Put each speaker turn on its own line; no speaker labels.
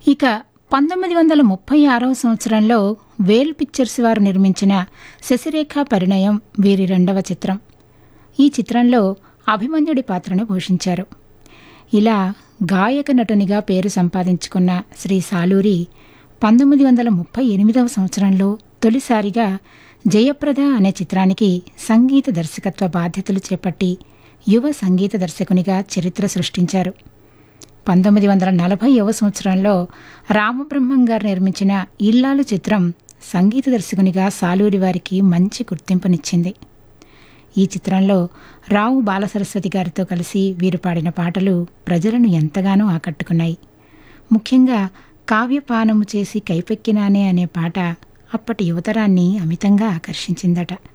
ఇక పంతొమ్మిది వందల ముప్పై ఆరవ సంవత్సరంలో వేల్ పిక్చర్స్ వారు నిర్మించిన శశిరేఖ పరిణయం వీరి రెండవ చిత్రం ఈ చిత్రంలో అభిమన్యుడి పాత్రను పోషించారు ఇలా గాయక నటునిగా పేరు సంపాదించుకున్న శ్రీ సాలూరి పంతొమ్మిది వందల ముప్పై ఎనిమిదవ సంవత్సరంలో తొలిసారిగా జయప్రద అనే చిత్రానికి సంగీత దర్శకత్వ బాధ్యతలు చేపట్టి యువ సంగీత దర్శకునిగా చరిత్ర సృష్టించారు పంతొమ్మిది వందల నలభైవ సంవత్సరంలో రామబ్రహ్మం గారు నిర్మించిన ఇల్లాలు చిత్రం సంగీత దర్శకునిగా సాలూరి వారికి మంచి గుర్తింపునిచ్చింది ఈ చిత్రంలో రావు బాలసరస్వతి గారితో కలిసి వీరు పాడిన పాటలు ప్రజలను ఎంతగానో ఆకట్టుకున్నాయి ముఖ్యంగా కావ్యపానము చేసి కైపెక్కినానే అనే పాట అప్పటి యువతరాన్ని అమితంగా ఆకర్షించిందట